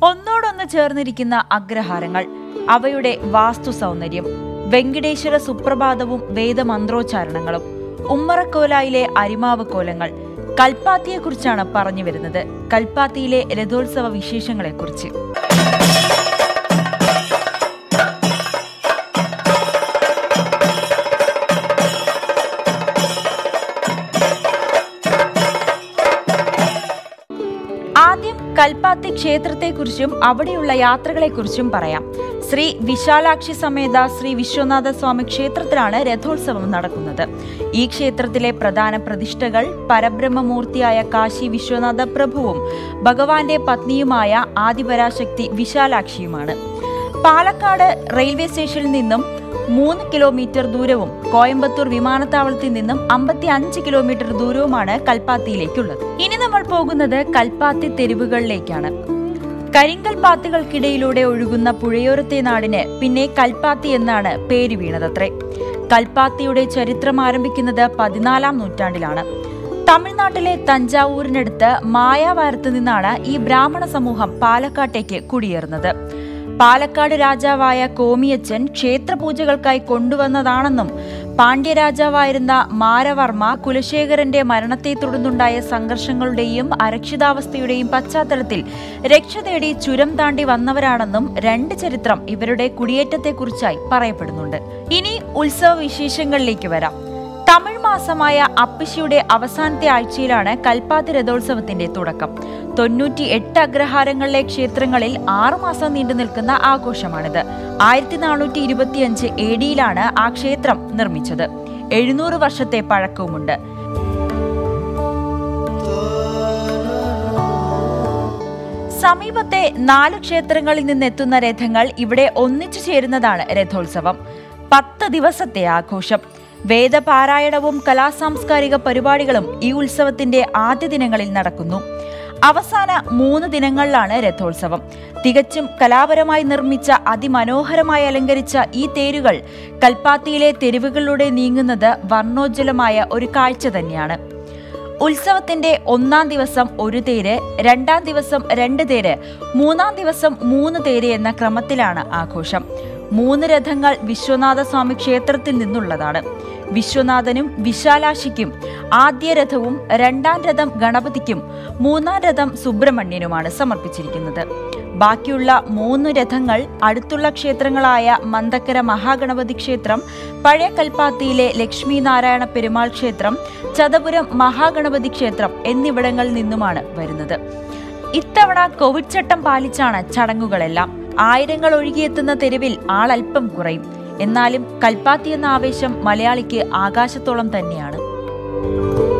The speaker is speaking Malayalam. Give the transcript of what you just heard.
ഒന്നോടൊന്ന് ചേർന്നിരിക്കുന്ന അഗ്രഹാരങ്ങൾ അവയുടെ വാസ്തു സൗന്ദര്യം വെങ്കടേശ്വര സുപ്രഭാതവും വേദമന്ത്രോച്ചാരണങ്ങളും ഉമ്മറക്കോലായിലെ അരിമാവ് കോലങ്ങൾ കൽപ്പാത്തിയെക്കുറിച്ചാണ് പറഞ്ഞു വരുന്നത് കൽപ്പാത്തിയിലെ രഥോത്സവ വിശേഷങ്ങളെക്കുറിച്ച് ആദ്യം കൽപ്പാത്തി ക്ഷേത്രത്തെക്കുറിച്ചും അവിടെയുള്ള യാത്രകളെക്കുറിച്ചും പറയാം ശ്രീ വിശാലാക്ഷി സമേത ശ്രീ വിശ്വനാഥ സ്വാമി ക്ഷേത്രത്തിലാണ് രഥോത്സവം നടക്കുന്നത് ഈ ക്ഷേത്രത്തിലെ പ്രധാന പ്രതിഷ്ഠകൾ പരബ്രഹ്മമൂർത്തിയായ കാശി വിശ്വനാഥ പ്രഭുവും ഭഗവാന്റെ പത്നിയുമായ ആദിപരാശക്തി വിശാലാക്ഷിയുമാണ് പാലക്കാട് റെയിൽവേ സ്റ്റേഷനിൽ നിന്നും മൂന്ന് കിലോമീറ്റർ ദൂരവും കോയമ്പത്തൂർ വിമാനത്താവളത്തിൽ നിന്നും അമ്പത്തി അഞ്ച് കിലോമീറ്റർ ദൂരവുമാണ് കൽപ്പാത്തിയിലേക്കുള്ളത് ഇനി നമ്മൾ പോകുന്നത് കൽപ്പാത്തി തെരുവുകളിലേക്കാണ് കരിങ്കൽപ്പാത്തികൾക്കിടയിലൂടെ ഒഴുകുന്ന പുഴയോരത്തെ നാടിന് പിന്നെ കൽപ്പാത്തി എന്നാണ് പേര് വീണതത്രേ കൽപ്പാത്തിയുടെ ചരിത്രം ആരംഭിക്കുന്നത് പതിനാലാം നൂറ്റാണ്ടിലാണ് തമിഴ്നാട്ടിലെ തഞ്ചാവൂരിനടുത്ത് മായാവാരത്ത് നിന്നാണ് ഈ ബ്രാഹ്മണ സമൂഹം പാലക്കാട്ടേക്ക് കുടിയേറുന്നത് പാലക്കാട് രാജാവായ കോമിയച്ചൻ ക്ഷേത്രപൂജകൾക്കായി കൊണ്ടുവന്നതാണെന്നും പാണ്ഡ്യരാജാവായിരുന്ന മാരവർമ്മ കുലശേഖരന്റെ മരണത്തെ തുടർന്നുണ്ടായ സംഘർഷങ്ങളുടെയും അരക്ഷിതാവസ്ഥയുടെയും പശ്ചാത്തലത്തിൽ രക്ഷ തേടി ചുരം താണ്ടി വന്നവരാണെന്നും രണ്ട് ചരിത്രം ഇവരുടെ കുടിയേറ്റത്തെക്കുറിച്ചായി പറയപ്പെടുന്നുണ്ട് ഇനി ഉത്സവ വിശേഷങ്ങളിലേക്ക് വരാം തമിഴ് മാസമായ അപ്പിശിയുടെ അവസാനത്തെ ആഴ്ചയിലാണ് കൽപ്പാത്തി രഥോത്സവത്തിന്റെ തുടക്കം തൊണ്ണൂറ്റി എട്ട് അഗ്രഹാരങ്ങളിലെ ക്ഷേത്രങ്ങളിൽ ആറുമാസം നീണ്ടു നിൽക്കുന്ന ആഘോഷമാണിത് ആയിരത്തി നാനൂറ്റി ഇരുപത്തിയഞ്ച് എ ഡിയിലാണ് ആ ക്ഷേത്രം നിർമ്മിച്ചത് എഴുന്നൂറ് വർഷത്തെ പഴക്കവുമുണ്ട് സമീപത്തെ നാല് ക്ഷേത്രങ്ങളിൽ നിന്നെത്തുന്ന രഥങ്ങൾ ഇവിടെ ഒന്നിച്ചു ചേരുന്നതാണ് രഥോത്സവം പത്ത് ദിവസത്തെ ആഘോഷം വേദപാരായണവും കലാസാംസ്കാരിക പരിപാടികളും ഈ ഉത്സവത്തിന്റെ ആദ്യ ദിനങ്ങളിൽ നടക്കുന്നു അവസാന മൂന്ന് ദിനങ്ങളിലാണ് രഥോത്സവം തികച്ചും കലാപരമായി നിർമ്മിച്ച അതിമനോഹരമായി അലങ്കരിച്ച ഈ തേരുകൾ കൽപ്പാത്തിയിലെ തെരുവുകളിലൂടെ നീങ്ങുന്നത് വർണ്ണോജ്വലമായ ഒരു കാഴ്ച തന്നെയാണ് ഉത്സവത്തിന്റെ ഒന്നാം ദിവസം ഒരു തേര് രണ്ടാം ദിവസം രണ്ട് തേര് മൂന്നാം ദിവസം മൂന്ന് തേര് എന്ന ക്രമത്തിലാണ് ആഘോഷം മൂന്ന് രഥങ്ങൾ വിശ്വനാഥ സ്വാമി ക്ഷേത്രത്തിൽ നിന്നുള്ളതാണ് വിശ്വനാഥനും വിശാലാക്ഷിക്കും ആദ്യ രഥവും രണ്ടാം രഥം ഗണപതിക്കും മൂന്നാം രഥം സുബ്രഹ്മണ്യനുമാണ് സമർപ്പിച്ചിരിക്കുന്നത് ബാക്കിയുള്ള മൂന്ന് രഥങ്ങൾ അടുത്തുള്ള ക്ഷേത്രങ്ങളായ മന്തക്കര മഹാഗണപതി ക്ഷേത്രം പഴയ കൽപ്പാത്തിയിലെ ലക്ഷ്മി നാരായണ പെരുമാൾ ക്ഷേത്രം ചതപുരം മഹാഗണപതി ക്ഷേത്രം എന്നിവിടങ്ങളിൽ നിന്നുമാണ് വരുന്നത് ഇത്തവണ കോവിഡ് ചട്ടം പാലിച്ചാണ് ചടങ്ങുകളെല്ലാം ആയിരങ്ങൾ ഒഴുകിയെത്തുന്ന തെരുവിൽ ആളല്പം കുറയും എന്നാലും കൽപ്പാത്തി എന്ന ആവേശം മലയാളിക്ക് ആകാശത്തോളം തന്നെയാണ്